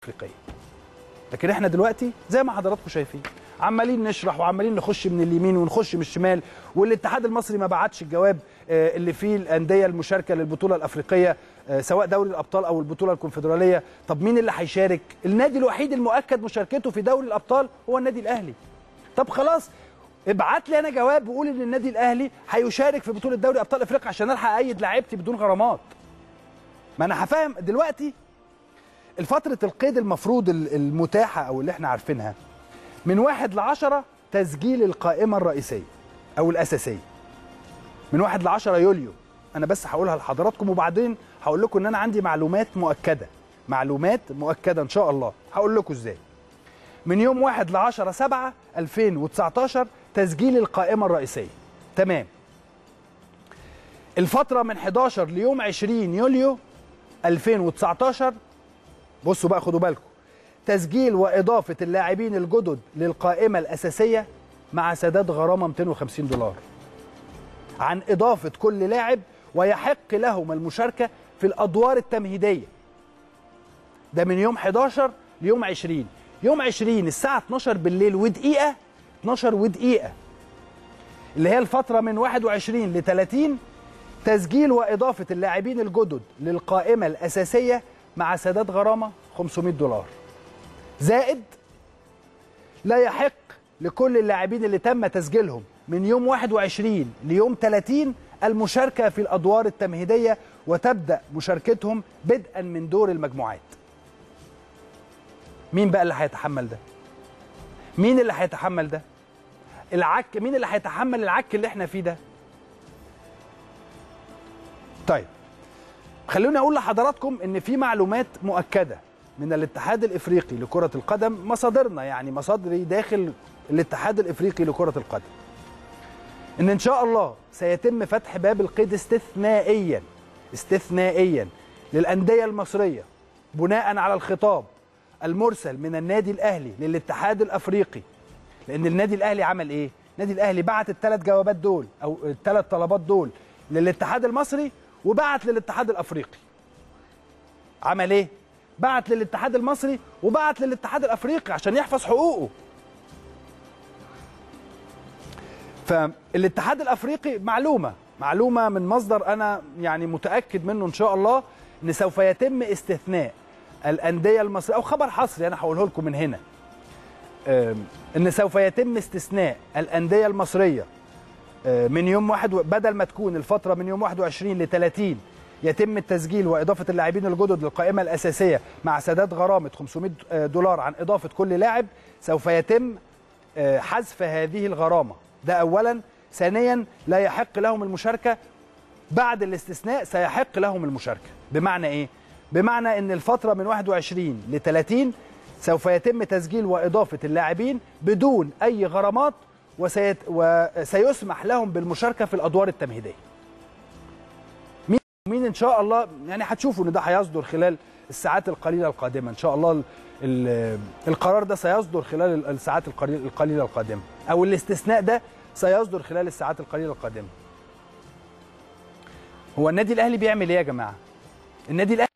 الافريقيه لكن احنا دلوقتي زي ما حضراتكم شايفين عمالين نشرح وعمالين نخش من اليمين ونخش من الشمال والاتحاد المصري ما بعتش الجواب آه، اللي فيه الانديه المشاركه للبطوله الافريقيه آه، سواء دوري الابطال او البطوله الكونفدراليه طب مين اللي هيشارك النادي الوحيد المؤكد مشاركته في دوري الابطال هو النادي الاهلي طب خلاص ابعت لي انا جواب وقول ان النادي الاهلي هيشارك في بطوله دوري ابطال افريقيا عشان الحق ايد لعيبتي بدون غرامات ما انا هفهم دلوقتي الفترة القيد المفروض ال- المتاحة أو اللي احنا عارفينها من واحد لعشرة تسجيل القائمة الرئيسية أو الأساسية من واحد لعشرة يوليو أنا بس هقولها لحضراتكم وبعدين هقول لكم إن أنا عندي معلومات مؤكدة معلومات مؤكدة إن شاء الله هقول لكم إزاي من يوم واحد لعشرة سبعة 2019 تسجيل القائمة الرئيسية تمام الفترة من 11 ليوم 20 يوليو 2019 بصوا بقى خدوا بالكم تسجيل وإضافة اللاعبين الجدد للقائمة الأساسية مع سداد غرامة 250 دولار عن إضافة كل لاعب ويحق لهم المشاركة في الأدوار التمهيدية ده من يوم 11 ليوم 20 يوم 20 الساعة 12 بالليل ودقيقة 12 ودقيقة اللي هي الفترة من 21 ل 30 تسجيل وإضافة اللاعبين الجدد للقائمة الأساسية مع سداد غرامة 500 دولار زائد لا يحق لكل اللاعبين اللي تم تسجيلهم من يوم 21 ليوم 30 المشاركة في الأدوار التمهيدية وتبدأ مشاركتهم بدءا من دور المجموعات مين بقى اللي هيتحمل ده مين اللي هيتحمل ده العك مين اللي هيتحمل العك اللي احنا فيه ده طيب خلوني اقول لحضراتكم ان في معلومات مؤكده من الاتحاد الافريقي لكره القدم مصادرنا يعني مصادري داخل الاتحاد الافريقي لكره القدم ان ان شاء الله سيتم فتح باب القيد استثنائيا استثنائيا للانديه المصريه بناء على الخطاب المرسل من النادي الاهلي للاتحاد الافريقي لان النادي الاهلي عمل ايه النادي الاهلي بعت الثلاث جوابات دول او الثلاث طلبات دول للاتحاد المصري وبعت للاتحاد الافريقي عمل ايه بعت للاتحاد المصري وبعت للاتحاد الافريقي عشان يحفظ حقوقه فالاتحاد الافريقي معلومه معلومه من مصدر انا يعني متاكد منه ان شاء الله ان سوف يتم استثناء الانديه المصريه او خبر حصري انا هقوله لكم من هنا أم، ان سوف يتم استثناء الانديه المصريه أه، من يوم واحد و- بدل ما تكون الفتره من يوم 21 ل 30 يتم التسجيل واضافه اللاعبين الجدد للقائمه الاساسيه مع سداد غرامه 500 دولار عن اضافه كل لاعب سوف يتم آه، حذف هذه الغرامه ده اولا ثانيا لا يحق لهم المشاركه بعد الاستثناء سيحق لهم المشاركه بمعنى ايه بمعنى ان الفتره من 21 ل 30 سوف يتم تسجيل واضافه اللاعبين بدون اي غرامات وسيت وسيسمح لهم بالمشاركه في الادوار التمهيديه مين مين ان شاء الله يعني هتشوفوا ان ده هيصدر خلال الساعات القليله القادمه ان شاء الله ال- ال- القرار ده سيصدر خلال ال- الساعات القليله القليله القادمه او الاستثناء ده سيصدر خلال الساعات القليله القادمه هو النادي الاهلي بيعمل ايه يا جماعه النادي الاهلي